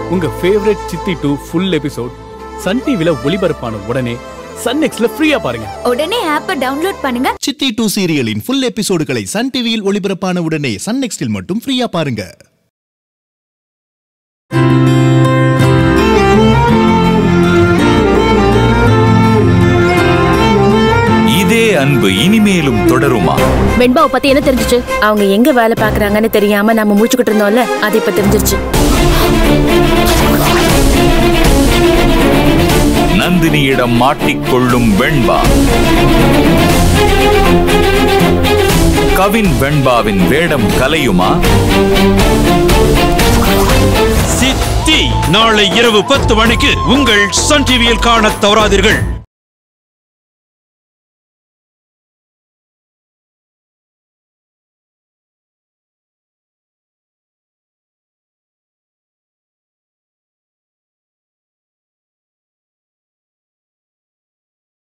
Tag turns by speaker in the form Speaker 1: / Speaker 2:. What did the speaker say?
Speaker 1: உங்க ஃபேவரட் சித்தி two full episode Sun டிவில ஒளிபரப்பான உடனே சன் நெக்ஸ்ட்ல ஃப்ரீயா பாருங்க
Speaker 2: உடனே ஆப்பை டவுன்லோட் பண்ணுங்க
Speaker 3: சித்தி டூ சீரியலின் ஃபுல் எபிசோடுகளை சன் டிவியில் ஒளிபரப்பான உடனே சன் நெக்ஸ்டில் மட்டும் ஃப்ரீயா பாருங்க
Speaker 4: இதே அன்பு இனிமேலும் தொடருமா
Speaker 5: வெண்பாவை பத்தி என்ன தெரிஞ்சுச்சு அவங்க எங்க வேலை பாக்குறாங்கன்னு தெரியாம நம்ம முடிச்சுக்கிட்டு இருந்தோம்ல அது இப்ப தெரிஞ்சிருச்சு
Speaker 4: நந்தினியிடம் மாட்டிக்கொள்ளும் வெண்பா கவின் வெண்பாவின் வேடம் கலையுமா
Speaker 6: சித்தி நாளை இரவு பத்து மணிக்கு உங்கள் சன் டிவியில் காணத் தவறாதீர்கள்